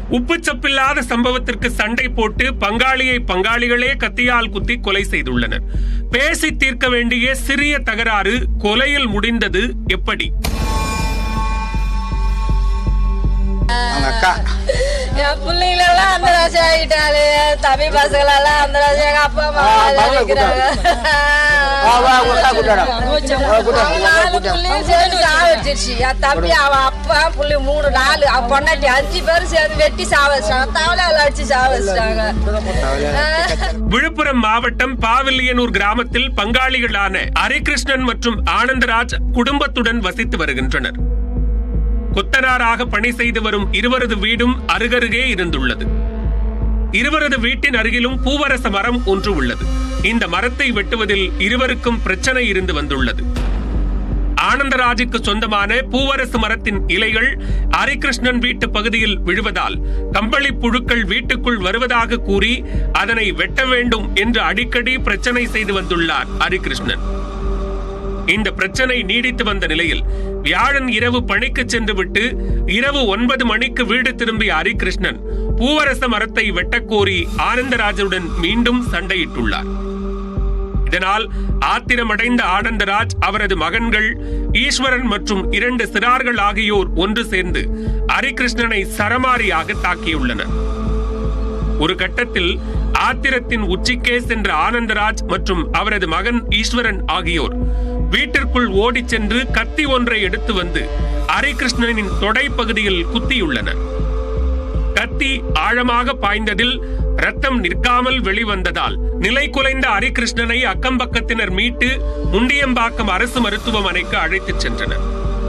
உப்புச்சப்பில்லாத சம்பவத்திற்கு சண்டை போட்டு பங்காளியை பங்காளிகளே கத்தியால் குத்தி கொலை செய்துள்ளனர் பேசி தீர்க்க வேண்டிய சிறிய தகராறு கொலையில் முடிந்தது எப்படி அவங்க அக்கா என் பிள்ளைங்களெல்லாம் அந்த ராசி ஆகிட்டாரு என் தம்பி பசங்களெல்லாம் அந்த ராசி எங்க அப்பா அம்மா நினைக்கிறாங்க வா, வா, உங்க அக்கா கூட்டாடா. வா, கூட்டாடா, அவங்க உங்க அக்கா நாலு கூட்டாடா. பிள்ளையும் சேர்ந்து சாவடிச்சிருச்சு என் தம்பி அவன் அப்பா புள்ளி மூணு நாலு அவன் பொண்டாட்டி அஞ்சு பேரும் சேர்ந்து வெட்டி சாவடிச்சிட்டாங்க தவளையால அடிச்சு சாவடிச்சிட்டாங்க விழுப்புரம் மாவட்டம் பாவில்லியனூர் கிராமத்தில் பங்காளிகளான ஹரிகிருஷ்ணன் மற்றும் ஆனந்தராஜ் குடும்பத்துடன் வசித்து வருகின்றனர் கொத்தனாராக பணி செய்து வரும் இருவரது வீடும் அருகருகே இருந்துள்ளது இருவரது வீட்டின் அருகிலும் பூவரச மரம் ஒன்று உள்ளது இந்த மரத்தை வெட்டுவதில் இருவருக்கும் பிரச்சனை இருந்து வந்துள்ளது ஆனந்தராஜுக்கு சொந்தமான பூவரசு மரத்தின் இலைகள் ஹரிகிருஷ்ணன் வீட்டு பகுதியில் விழுவதால் கம்பளி புழுக்கள் வீட்டுக்குள் வருவதாக கூறி அதனை வெட்ட வேண்டும் என்று அடிக்கடி பிரச்சனை செய்து வந்துள்ளார் ஹரிகிருஷ்ணன் இந்த பிரச்சனை நீடித்து வந்த நிலையில் வியாழன் இரவு பணிக்கு சென்று விட்டு இரவு ஒன்பது மணிக்கு வீடு திரும்பிய ஹரிகிருஷ்ணன் பூவரச மரத்தை வெட்டக்கோரி ஆனந்தராஜுடன் மீண்டும் சண்டையிட்டுள்ளார் இதனால் ஆத்திரமடைந்த ஆனந்தராஜ் அவரது மகன்கள் ஈஸ்வரன் மற்றும் இரண்டு சிறார்கள் ஆகியோர் ஒன்று சேர்ந்து ஹரிகிருஷ்ணனை சரமாரியாக தாக்கியுள்ளனர் ஒரு கட்டத்தில் ஆத்திரத்தின் உச்சிக்கே சென்ற ஆனந்தராஜ் மற்றும் அவரது மகன் ஈஸ்வரன் ஆகியோர் வீட்டிற்குள் ஓடிச் சென்று கத்தி ஒன்றை எடுத்து வந்து ஹரிகிருஷ்ணனின் தொடை பகுதியில் குத்தியுள்ளனர் கத்தி ஆழமாக பாய்ந்ததில் ரத்தம் நிற்காமல் வெளிவந்ததால் நிலை குலைந்த ஹரிகிருஷ்ணனை அக்கம்பக்கத்தினர் மீட்டு முண்டியம்பாக்கம் அரசு மருத்துவமனைக்கு அழைத்துச் சென்றனர்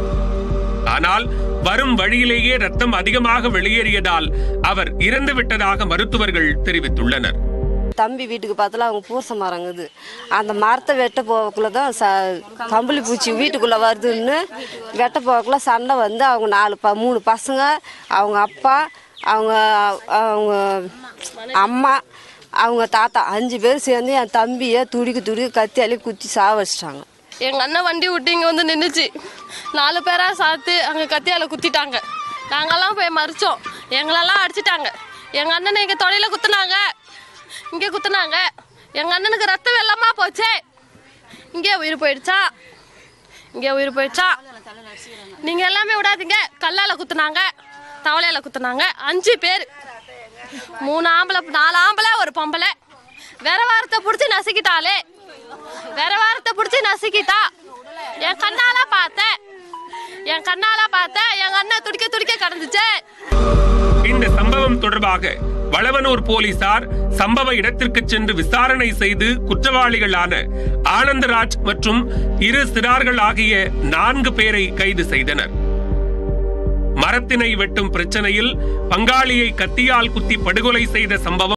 ஆனால் வரும் வழியிலேயே ரத்தம் அதிகமாக வெளியேறியதால் அவர் இறந்து விட்டதாக மருத்துவர்கள் தெரிவித்துள்ளனர் தம்பி வீட்டுக்கு பார்த்தால அவங்க பூச மரங்குது அந்த மரத்தை வெட்ட போகக்குள்ள தான் ச கம்பளி பூச்சி வீட்டுக்குள்ளே வருதுன்னு வெட்ட போகக்குள்ள சண்டை வந்து அவங்க நாலு ப மூணு பசங்க அவங்க அப்பா அவங்க அவங்க அம்மா அவங்க தாத்தா அஞ்சு பேர் சேர்ந்து என் தம்பியை துடிக்க துடிக்க கத்தியாலே குத்தி சாவடிச்சிட்டாங்க எங்கள் அண்ணன் வண்டி விட்டு இங்கே வந்து நின்றுச்சு நாலு பேராக சாத்து அங்கே கத்தியால குத்திட்டாங்க நாங்கெல்லாம் போய் மறிச்சோம் எங்களெல்லாம் அடிச்சிட்டாங்க எங்கள் அண்ணனை இங்கே தொடையில குத்துனாங்க இங்கே குத்துனாங்க எங்கள் அண்ணனுக்கு ரத்தம் வெள்ளமாக போச்சே இங்கே உயிர் போயிடுச்சா இங்கே உயிர் போயிடுச்சா நீங்கள் எல்லாமே விடாதீங்க கல்லால் குத்துனாங்க தவளையால குத்துனாங்க அஞ்சு பேர் மூணு ஆம்பளை நாலு ஆம்பளை ஒரு பொம்பளை வேற வாரத்தை பிடிச்சி நசுக்கிட்டாலே வேற வாரத்தை பிடிச்சி நசுக்கிட்டா என் கண்ணால பார்த்தேன் என் கண்ணால பார்த்தேன் எங்க அண்ணன் துடிக்க துடிக்க கடந்துச்சு இந்த சம்பவம் தொடர்பாக வளவனூர் போலீசார் சம்பவ இடத்திற்கு சென்று விசாரணை செய்து குற்றவாளிகளான ஆனந்தராஜ் மற்றும் இரு சிறார்கள் ஆகிய நான்கு பேரை கைது செய்தனர் மரத்தினை வெட்டும் பிரச்சனையில் பங்காளியை கத்தியால் குத்தி படுகொலை செய்த சம்பவம்